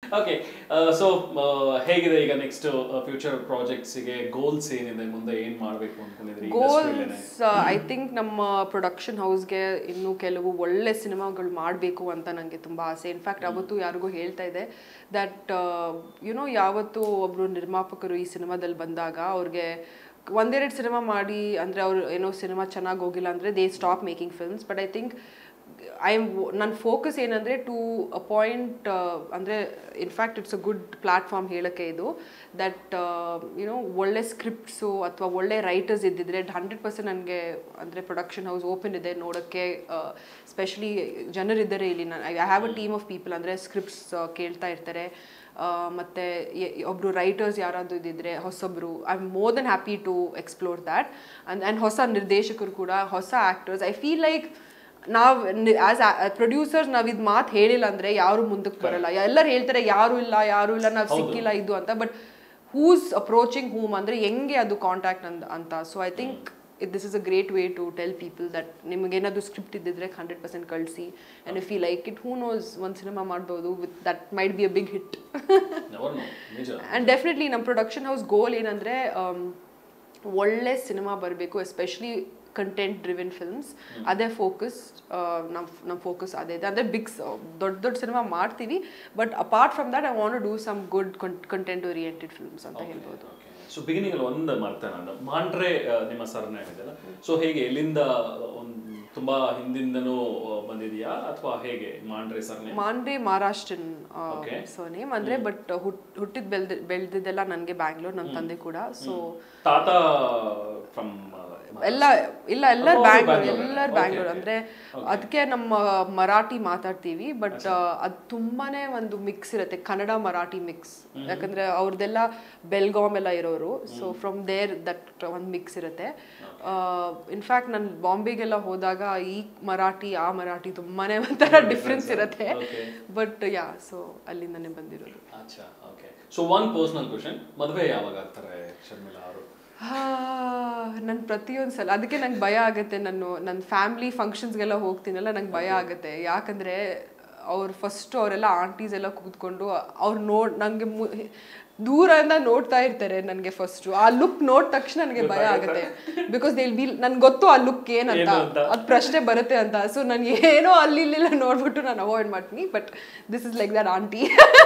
Okay so ಹೇಗಿದೆ ಈಗ next future ಪ್ರಾಜೆಕ್ಟ್ಸಿಗೆ goals ಏನಿದೆ ಮುಂದೆ ಏನ್ ಮಾಡ್ಬೇಕು ಅನ್ಕೊಂಡಿದ್ರಿ ಇಂಡಸ್ಟ್ರಿಯಲ್ಲೇನೆ ಗೋಲ್ಸ್ ಐ ಥಿಂಕ್ ನಮ್ಮ ಪ್ರೊಡಕ್ಷನ್ ಹೌಸ್ಗೆ ಇನ್ನೂ ಕೆಲವು ಒಳ್ಳೆ ಸಿನಿಮಾಗಳು ಮಾಡಬೇಕು ಅಂತ ನನಗೆ ತುಂಬ ಆಸೆ ಇನ್ಫ್ಯಾಕ್ಟ್ ಅವತ್ತು ಯಾರಿಗೂ ಹೇಳ್ತಾ ಇದೆ ದಟ್ ಯುನೋ ಯಾವತ್ತು ಒಬ್ಬರು ನಿರ್ಮಾಪಕರು ಈ ಸಿನಿಮಾದಲ್ಲಿ ಬಂದಾಗ ಅವ್ರಿಗೆ ಒಂದೆರಡು ಸಿನಿಮಾ ಮಾಡಿ ಅಂದರೆ ಅವ್ರು ಏನೋ ಸಿನಿಮಾ ಚೆನ್ನಾಗಿ ಹೋಗಿಲ್ಲ ಅಂದರೆ they stop making films but I think I ನನ್ನ ಫೋಕಸ್ ಏನಂದರೆ ಟು ಅ ಪಾಯಿಂಟ್ ಅಂದರೆ in fact it's a good platform ಹೇಳೋಕ್ಕೆ ಇದು ದಟ್ ಯುನೋ ಒಳ್ಳೆ ಸ್ಕ್ರಿಪ್ಟ್ಸು ಅಥವಾ ಒಳ್ಳೆ ರೈಟರ್ಸ್ ಇದ್ದಿದ್ರೆ ಹಂಡ್ರೆಡ್ ಪರ್ಸೆಂಟ್ ನನಗೆ ಅಂದರೆ ಪ್ರೊಡಕ್ಷನ್ ಹೌಸ್ ಓಪನ್ ಇದೆ ನೋಡೋಕ್ಕೆ ಸ್ಪೆಷಲಿ ಜನರಿದ್ದಾರೆ ಇಲ್ಲಿ ನಾನು I have a team of people ಅಂದರೆ ಸ್ಕ್ರಿಪ್ಟ್ಸ್ ಕೇಳ್ತಾ ಇರ್ತಾರೆ ಮತ್ತು ಒಬ್ಬರು ರೈಟರ್ಸ್ ಯಾರಾದರೂ ಇದ್ದಿದ್ರೆ ಹೊಸೊಬ್ಬರು I am more then happy to explore that and and ಹೊಸ ನಿರ್ದೇಶಕರು ಕೂಡ ಹೊಸ ಆ್ಯಕ್ಟರ್ಸ್ ಐ ಫೀಲ್ ಲೈಕ್ ನಾವು ಆಸ್ ಪ್ರೊಡ್ಯೂಸರ್ಸ್ ನಾವು ಇದು ಮಾತು ಹೇಳಿಲ್ಲ ಅಂದರೆ ಯಾರು ಮುಂದಕ್ಕೆ ಬರಲ್ಲ ಎಲ್ಲರೂ ಹೇಳ್ತಾರೆ ಯಾರು ಇಲ್ಲ ಯಾರು ಇಲ್ಲ ನಾವು ಸಿಕ್ಕಿಲ್ಲ ಇದು ಅಂತ ಬಟ್ ಹೂಸ್ ಅಪ್ರೋಚಿಂಗ್ ಹೂಮ್ ಅಂದರೆ ಹೆಂಗೆ ಅದು ಕಾಂಟ್ಯಾಕ್ಟ್ ಅಂತ ಅಂತ so I think this is a great way to tell people that ನಿಮಗೇನಾದ್ರು ಸ್ಕ್ರಿಪ್ಟ್ ಇದ್ದಿದ್ರೆ ಹಂಡ್ರೆಡ್ ಪರ್ಸೆಂಟ್ ಕಳಿಸಿ and if you like it who knows ಒಂದು ಸಿನಿಮಾ ಮಾಡ್ಬೋದು with that might be a big hit Never know. ನಿಜ and definitely ನಮ್ಮ production house goal ಏನಂದರೆ ಒಳ್ಳೆ cinema ಬರಬೇಕು ಎಸ್ಪೆಷಲಿ ಕಂಟೆಂಟ್ ಡ್ರಿವೆನ್ ಫಿಲ್ಮ್ಸ್ ಅದೇ ಫೋಕಸ್ ನಮ್ಮ ನಮ್ಮ ಫೋಕಸ್ ಅದೇ ಇದೆ ಅಂದರೆ ಬಿಗ್ಸ್ ದೊಡ್ಡ ದೊಡ್ಡ ಸಿನಿಮಾ ಮಾಡ್ತೀವಿ but apart from that I want do some good content oriented films ಅಂತ ಹೇಳ್ಬೋದು ಸೊ ಬಿಗಿನಿಂಗ್ ಅಲ್ಲಿ ಒಂದು ಮಾಡ್ತೇನೆ ನಾನು ಮಾಂಡ್ರೆ ಆ, ನಿಮ್ಮ ಸರ್ನೇಮ್ ಇದೆಯಲ್ಲ ಸೊ ಹೇಗೆ ಎಲ್ಲಿಂದ ಒಂದು ತುಂಬಾ ಹಿಂದಿಂದನೂ ಆ, ಬಂದಿದೆಯಾ ಅಥವಾ ಹೇಗೆ Mandre surname Mandre Maharashtrian Okay. Name ಅಂದರೆ ಬಟ್ ಹುಟ್ ಹುಟ್ಟಿದ ಬೆಳ್ದ ಬೆಳೆದಿದ್ದೆಲ್ಲ ನನಗೆ ಬ್ಯಾಂಗ್ಳೂರ್ ನನ್ನ ತಂದೆ ಕೂಡ ಸೊ ತಾತ ಫ್ರಮ್ ಎಲ್ಲ ಇಲ್ಲ ಎಲ್ಲರೂ ಅವ್ರು ಬ್ಯಾಂಗ್ಳೂರ್ ಬ್ಯಾಂಗ್ಳೂರ್ ಎಲ್ಲರೂ Okay, ಬ್ಯಾಂಗ್ಳೂರ್ okay. ಅಂದ್ರೆ ಅದಕ್ಕೆ ನಮ್ಮ ಮರಾಠಿ ಮಾತಾಡ್ತೀವಿ ಬಟ್ ಅದು ತುಂಬಾನೇ ಒಂದು ಮಿಕ್ಸ್ ಇರುತ್ತೆ ಕನ್ನಡ ಮರಾಠಿ ಮಿಕ್ಸ್ ಯಾಕಂದ್ರೆ ಅವ್ರದ್ದೆಲ್ಲ ಬೆಲ್ಗಾಮ್ ಎಲ್ಲ ಇರೋರು ಸೊ ಫ್ರಮ್ ದೇರ್ ದಟ್ ಒಂದು ಮಿಕ್ಸ್ ಇರುತ್ತೆ ಇನ್ಫ್ಯಾಕ್ಟ್ ನಾನು ಬಾಂಬೆಗೆಲ್ಲ ಹೋದಾಗ ಈ ಮರಾಠಿ ಆ ಮರಾಠಿ ತುಂಬಾನೇ ಒಂಥರ ಡಿಫ್ರೆನ್ಸ್ ಇರುತ್ತೆ Okay. ಬಟ್ ಯಾ ಸೊ ಅಲ್ಲಿಂದನೇ ಬಂದಿರೋದು ಅಚ್ಚಾ okay so one personal question ಮದುವೆ ಯಾವಾಗ ಆಗ್ತಾರೆ ಶರ್ಮಿಳಾ ಅವರು ನನ್ನ ಪ್ರತಿಯೊಂದು ಸಲ ಅದಕ್ಕೆ ನಂಗೆ ಭಯ ಆಗುತ್ತೆ ನಾನು ನನ್ನ ಫ್ಯಾಮ್ಲಿ ಫಂಕ್ಷನ್ಸ್ಗೆಲ್ಲ ಹೋಗ್ತೀನಲ್ಲ ನಂಗೆ ಭಯ ಆಗುತ್ತೆ ಯಾಕಂದರೆ ಅವ್ರು ಫಸ್ಟು ಅವರೆಲ್ಲ ಆಂಟೀಸ್ ಎಲ್ಲ ಕೂತ್ಕೊಂಡು ಅವ್ರು ನೋಡ್ ನನಗೆ ದೂರದಿಂದ ನೋಡ್ತಾ ಇರ್ತಾರೆ ನನಗೆ ಫಸ್ಟು ಆ ಲುಕ್ ನೋಡಿದ ತಕ್ಷಣ ನನಗೆ ಭಯ ಆಗುತ್ತೆ ಬಿಕಾಸ್ ದೇ ಬಿ ನನ್ಗೆ ಗೊತ್ತು ಆ ಲುಕ್ ಏನಂತ ಏನು ಅಂತ. ಅದು ಪ್ರಶ್ನೆ ಬರುತ್ತೆ ಅಂತ ಸೊ ನಾನು ಏನೋ ಅಲ್ಲಿ ಇಲ್ಲೆಲ್ಲ ನೋಡ್ಬಿಟ್ಟು ನಾನು ಅವಾಯ್ಡ್ ಮಾಡ್ತೀನಿ but this is like that aunty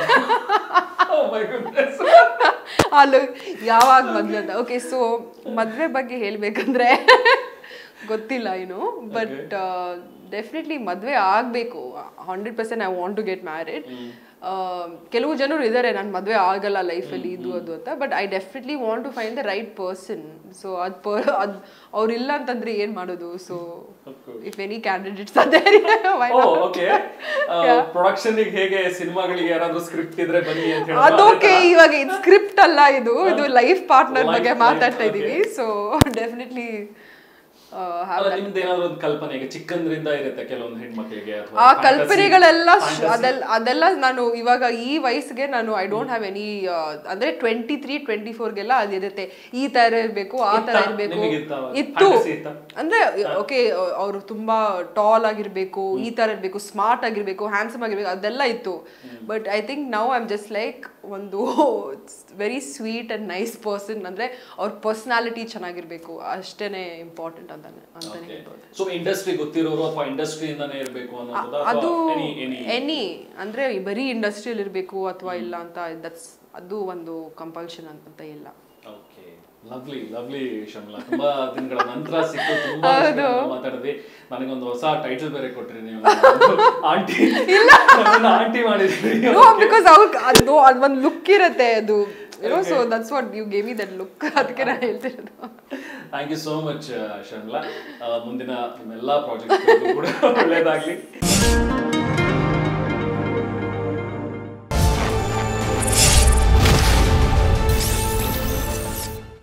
ಅಲ್ಲ ಯಾವಾಗ ಮದ್ವೆ ಅಂತ ಓಕೆ ಸೊ ಮದ್ವೆ ಬಗ್ಗೆ ಹೇಳ್ಬೇಕಂದ್ರೆ ಗೊತ್ತಿಲ್ಲ ಏನು ಬಟ್ ಡೆಫಿನೆಟ್ಲಿ ಮದ್ವೆ ಆಗಬೇಕು hundred percent I want to get married ಕೆಲವು ಜನರು ಇದ್ದಾರೆ ನಾನು ಮದುವೆ ಆಗಲ್ಲ ಲೈಫಲ್ಲಿ ಇದು ಅದು ಅಂತ but I definitely want to find the right person so ಅದು ಪರ್ ಅದು ಅವ್ರಿಲ್ಲ ಅಂತಂದ್ರೆ ಏನು ಮಾಡೋದು ಸೊ ಇಫ್ ಎನಿ ಕ್ಯಾಂಡಿಡೇಟ್ಸ್ ಅದೇ ಓಕೆ ಪ್ರೊಡಕ್ಷನ್ ಹೇಗೆ ಸಿನಿಮಾಗಳಿಗೆ ಯಾರಾದ್ರೂ ಸ್ಕ್ರಿಪ್ಟ್ ಇದ್ರೆ ಬನ್ನಿ ಅಂತ ಹೇಳಿ ಅದೋಕೆ ಇವಾಗ ಇದು ಸ್ಕ್ರಿಪ್ಟ್ ಅಲ್ಲ ಇದು ಇದು ಲೈಫ್ ಪಾರ್ಟ್ನರ್ Life- ಬಗ್ಗೆ life, ಮಾತಾಡ್ತಾ okay. ಇದೀವಿ ಸೊ ಡೆಫಿನೆಟ್ಲಿ ಅಲ್ಲ, ನಿಮ್ದು ಏನಾದ್ರು ಒಂದು ಕಲ್ಪನೆ ಈಗ ಚಿಕ್ಕಂದ್ರಿಂದ ಇರುತ್ತೆ ಕೆಲವೊಂದು ಹೆಣ್ಮಕ್ಳಿಗೆ ಅಥವಾ ಆ fantasy- ಕಲ್ಪನೆಗಳೆಲ್ಲ ಶ್- fantasy. ಅದೆಲ್ಲ ಅದೆಲ್ಲ ನಾನು ಇವಾಗ ಈ ವಯಸ್ಸಿಗೆ ನಾನು ಐ ಡೋಂಟ್ ಹ್ಯಾವ್ ಎನಿ ಅಂದ್ರೆ ಟ್ವೆಂಟಿ ತ್ರೀ ಟ್ವೆಂಟಿ ಫೋರ್ಗೆಲ್ಲ ಅದಿರುತ್ತೆ ಈ ತರ ಇರಬೇಕು ಆ ತರ ಇತ್ತಾ? ಇರಬೇಕು ನಿಮಗಿತ್ತಾ? ಇತ್ತು Fantasy ಇತ್ತಾ? ಅಂದ್ರೆ ಓಕೆ ಅವರು ತುಂಬಾ ಟಾಲ್ ಆಗಿರ್ಬೇಕು ಈ ತರ ಇರಬೇಕು ಸ್ಮಾರ್ಟ್ ಆಗಿರ್ಬೇಕು ಹ್ಯಾಂಡ್ಸಮ್ ಆಗಿರ್ಬೇಕು ಅದೆಲ್ಲ ಇತ್ತು but I think now I am just like ಒಂದು very sweet and nice person ಅಂದ್ರೆ ಅವ್ರ ಪರ್ಸನಾಲಿಟಿ ಚೆನ್ನಾಗಿರ್ಬೇಕು ಅಷ್ಟೇನೆ ಇಂಪಾರ್ಟೆಂಟ್ ಅಂತಾನೆ ಅಂತಾನೆ ಹೇಳ್ಬೋದು ಸೊ ಇಂಡಸ್ಟ್ರಿ ಗೊತ್ತಿರೋರು ಅಥವಾ ಇಂಡಸ್ಟ್ರಿಯಿಂದಾನೇ ಇರಬೇಕು ಅನ್ನೋದು ಅದು ಎನಿ ಎನಿ ಎನಿ ಅಂದ್ರೆ ಬರೀ ಇಂಡಸ್ಟ್ರಿಯಲ್ ಇರಬೇಕು ಅಥವಾ ಇಲ್ಲ ಅಂತ ದಟ್ಸ್ ಅದು ಒಂದು ಕಂಪಲ್ಷನ್ ಅಂತ ಇಲ್ಲ ಓಕೆ ಲವ್ಲಿ ಲವ್ಲಿ ಶಮ್ಲಾ ತುಂಬಾ ದಿನಗಳ ನಂತರ ಸಿಕ್ಕು ತುಂಬಾ ವಿಷಯಗಳನ್ನ ಮಾತಾಡಿದ್ವಿ ನನಗೊಂದು ಹೊಸ ಟೈಟಲ್ ಬೇರೆ ಕೊಟ್ರಿ ನೀವು ಆಂಟಿ ಆಂಟಿ ಮಾಡಿದ್ರಿ ನೋ ಬಿಕಾಸ್ ಅವ್ರ ಅದು ಅದು ಒಂದು ಲುಕ್ ಇರುತ್ತೆ ಅದು you know so that's what you gave me that look ಅದಕ್ಕೆ ನಾನು ಹೇಳ್ತಿರೋದು thank you so much Sharmila ಆ, ಮುಂದಿನ ನಿಮ್ಮೆಲ್ಲ ಪ್ರಾಜೆಕ್ಟ್ ಕೂಡ ಒಳ್ಳೇದಾಗ್ಲಿ